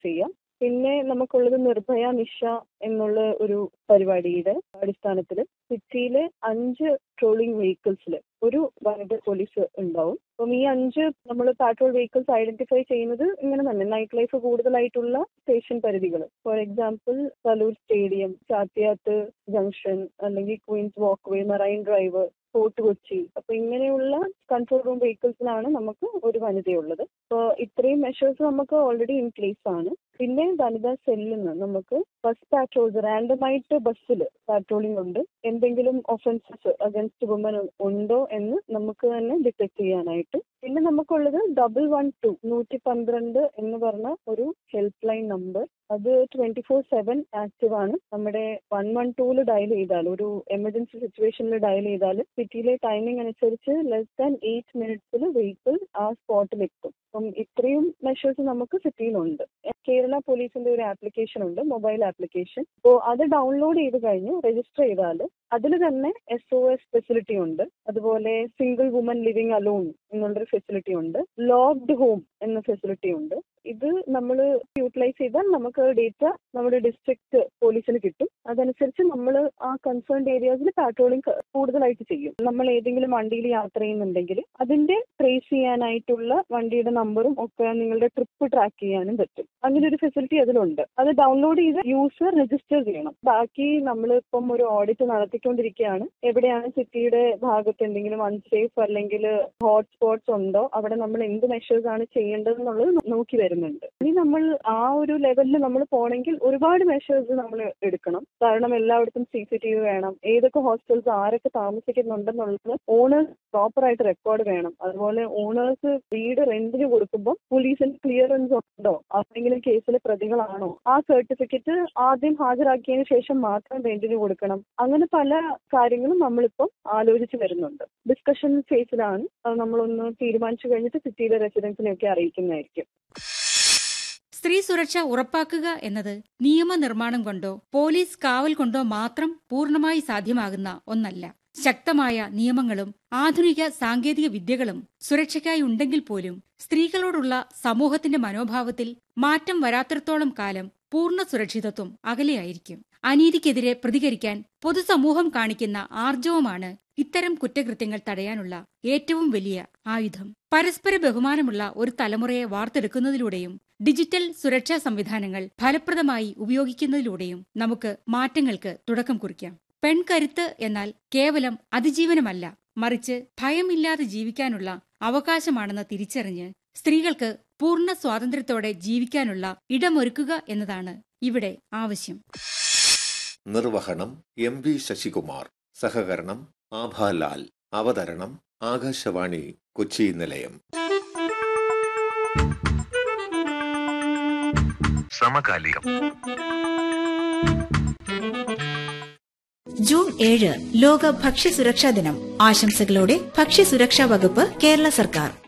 ചെയ്യാം പിന്നെ നമുക്കുള്ളത് നിർഭയ നിഷ എന്നുള്ള ഒരു പരിപാടിയുടെ അടിസ്ഥാനത്തിൽ സിറ്റിയിലെ അഞ്ച് ട്രോളിംഗ് വെഹിക്കിൾസിൽ ഒരു വനിത പോലീസ് ഉണ്ടാവും അപ്പം ഈ അഞ്ച് നമ്മൾ പാട്രോൾ വെഹിക്കിൾസ് ഐഡന്റിഫൈ ചെയ്യുന്നത് ഇങ്ങനെ തന്നെ നൈറ്റ് ലൈഫ് കൂടുതലായിട്ടുള്ള സ്റ്റേഷൻ പരിധികൾ for example Kaloor stadium Chathiyath junction അല്ലെങ്കിൽ queens walk way marine drive fort Kochi അപ്പൊ ഇങ്ങനെയുള്ള കൺട്രോൾ റൂം വെഹിക്കിൾസിലാണ് നമുക്ക് ഒരു വനിതയുള്ളത് അപ്പോൾ ഇത്രയും മെഷേഴ്സ് നമുക്ക് ഓൾറെഡി ഇൻ പ്ലേസ് ആണ് പിന്നെ വനിതാ സെല്ലിൽ നിന്ന് നമുക്ക് ബസ് പാട്രോൾസ് റാൻഡമായിട്ട് ബസ്സിൽ പാട്രോളിംഗ് ഉണ്ട് എന്തെങ്കിലും ഒഫൻസസ് അഗൻസ്റ്റ് വുമൻ ഉണ്ടോ എന്ന് നമുക്ക് തന്നെ ഡിറ്റക്ട് ചെയ്യാനായിട്ട് പിന്നെ നമുക്കുള്ളത് ഡബിൾ വൺ ടു നൂറ്റി പന്ത്രണ്ട് എന്ന് പറഞ്ഞ ഒരു ഹെൽപ്പ് ലൈൻ നമ്പർ അത് ട്വന്റി ഫോർ സെവൻ ആക്റ്റീവ് ആണ് നമ്മുടെ വൺ വൺ ടൂല് ഡയൽ ചെയ്താൽ ഒരു എമർജൻസി സിറ്റുവേഷനിൽ ഡയൽ ചെയ്താൽ സിറ്റിയിലെ ടൈമിംഗ് അനുസരിച്ച് ലെസ് ദാൻ എയ്റ്റ് മിനിറ്റ്സിൽ വെഹിക്കിൾ ആ സ്പോട്ടിൽ എത്തും അപ്പം ഇത്രയും മെഷേഴ്സ് നമുക്ക് സിറ്റിയിലുണ്ട് കേരള പോലീസിന്റെ ഒരു ആപ്ലിക്കേഷൻ ഉണ്ട് മൊബൈൽ ആപ്ലിക്കേഷൻ അപ്പോൾ അത് ഡൗൺലോഡ് ചെയ്ത് കഴിഞ്ഞ് രജിസ്റ്റർ ചെയ്താൽ അതിൽ തന്നെ എസ് ഒ എസ് ഫെസിലിറ്റി ഉണ്ട് അതുപോലെ സിംഗിൾ വുമൻ ലിവിങ് അലോൺ എന്നുള്ളൊരു ഫെസിലിറ്റി ഉണ്ട് ലോക്ക്ഡ് ഹോം എന്ന ഫെസിലിറ്റി ഉണ്ട് ഇത് നമ്മൾ യൂട്ടിലൈസ് ചെയ്താൽ നമുക്ക് ഡേറ്റ നമ്മുടെ ഡിസ്ട്രിക്ട് പോലീസിന് കിട്ടും അതനുസരിച്ച് നമ്മൾ ആ കൺസേൺഡ് ഏരിയാസിൽ പാട്രോളിംഗ് കൂടുതലായിട്ട് ചെയ്യും നമ്മൾ ഏതെങ്കിലും വണ്ടിയിൽ യാത്ര ചെയ്യുന്നുണ്ടെങ്കിൽ അതിന്റെ ട്രേസ് ചെയ്യാനായിട്ടുള്ള വണ്ടിയുടെ നമ്പറും ഒക്കെ നിങ്ങളുടെ ട്രിപ്പ് ട്രാക്ക് ചെയ്യാനും പറ്റും അങ്ങനെ ഒരു ഫെസിലിറ്റി അതിലുണ്ട് അത് ഡൗൺലോഡ് ചെയ്ത് യൂസർ രജിസ്റ്റർ ചെയ്യണം ബാക്കി നമ്മൾ ഇപ്പം ഒരു ഓഡിറ്റ് നടത്തിക്കൊണ്ടിരിക്കുകയാണ് എവിടെയാണ് സിറ്റിയുടെ ഭാഗത്ത് എന്തെങ്കിലും അൺസേഫ് അല്ലെങ്കിൽ ഹോട്ട് സ്പോട്ട്സ് ഉണ്ടോ അവിടെ നമ്മൾ എന്ത് മെഷേഴ്സ് ആണ് ചെയ്യേണ്ടതെന്നുള്ളത് നോക്കി വരുന്നുണ്ട് ഇനി നമ്മൾ ആ ഒരു ലെവലിൽ നമ്മൾ പോണെങ്കിൽ ഒരുപാട് മെഷേഴ്സ് നമ്മൾ എടുക്കണം കാരണം എല്ലായിടത്തും സി സി ടി വി വേണം ഏതൊക്കെ ഹോസ്റ്റൽസ് ആരൊക്കെ താമസിക്കുന്നുണ്ടെന്നുള്ളത് ഓണേഴ്സ് പ്രോപ്പർ ആയിട്ട് റെക്കോർഡ് വേണം അതുപോലെ ഓണേഴ്സ് വീട് റെന്റിന് കൊടുക്കുമ്പോൾ പോലീസിന് ക്ലിയറൻസ് ഉണ്ടോ ആരെങ്കിലും കേസിലെ പ്രതികളാണോ ആ സർട്ടിഫിക്കറ്റ് ആദ്യം ഹാജരാക്കിയതിനു ശേഷം മാത്രം റെന്റിന് കൊടുക്കണം അങ്ങനെ പല കാര്യങ്ങളും നമ്മളിപ്പോൾ ആലോചിച്ച് വരുന്നുണ്ട് ഡിസ്കഷൻ ഫേസിലാണ് അത് നമ്മളൊന്ന് തീരുമാനിച്ചു കഴിഞ്ഞിട്ട് സിറ്റിയിലെ റെസിഡൻസിനെയൊക്കെ അറിയിക്കുന്നതായിരിക്കും സ്ത്രീ സുരക്ഷ ഉറപ്പാക്കുക എന്നത് നിയമനിർമ്മാണം കൊണ്ടോ പോലീസ് കാവൽ കൊണ്ടോ മാത്രം പൂർണ്ണമായി സാധ്യമാകുന്ന ഒന്നല്ല ശക്തമായ നിയമങ്ങളും ആധുനിക സാങ്കേതിക വിദ്യകളും സുരക്ഷയ്ക്കായി ഉണ്ടെങ്കിൽ പോലും സ്ത്രീകളോടുള്ള സമൂഹത്തിന്റെ മനോഭാവത്തിൽ മാറ്റം വരാത്തിടത്തോളം കാലം പൂർണ്ണ സുരക്ഷിതത്വം അകലെയായിരിക്കും അനീതിക്കെതിരെ പ്രതികരിക്കാൻ പൊതുസമൂഹം കാണിക്കുന്ന ആർജവമാണ് ഇത്തരം കുറ്റകൃത്യങ്ങൾ തടയാനുള്ള ഏറ്റവും വലിയ ആയുധം പരസ്പര ബഹുമാനമുള്ള ഒരു തലമുറയെ വാർത്തെടുക്കുന്നതിലൂടെയും ഡിജിറ്റൽ സുരക്ഷാ സംവിധാനങ്ങൾ ഫലപ്രദമായി ഉപയോഗിക്കുന്നതിലൂടെയും നമുക്ക് മാറ്റങ്ങൾക്ക് തുടക്കം കുറിക്കാം പെൺകരുത്ത് എന്നാൽ കേവലം അതിജീവനമല്ല മറിച്ച് ഭയമില്ലാതെ ജീവിക്കാനുള്ള അവകാശമാണെന്ന് തിരിച്ചറിഞ്ഞ് സ്ത്രീകൾക്ക് പൂർണ്ണ സ്വാതന്ത്ര്യത്തോടെ ജീവിക്കാനുള്ള ഇടമൊരുക്കുക എന്നതാണ് ഇവിടെ ആവശ്യം നിർവഹണം എം വി ശശികുമാർ സഹകരണം ആഭാലാൽ അവതരണം ആകാശവാണി കൊച്ചി നിലയം സമകാലികം ജൂൺ ഏഴ് ലോക ഭക്ഷ്യസുരക്ഷാ ദിനം ആശംസകളോടെ ഭക്ഷ്യസുരക്ഷാ വകുപ്പ് കേരള സർക്കാർ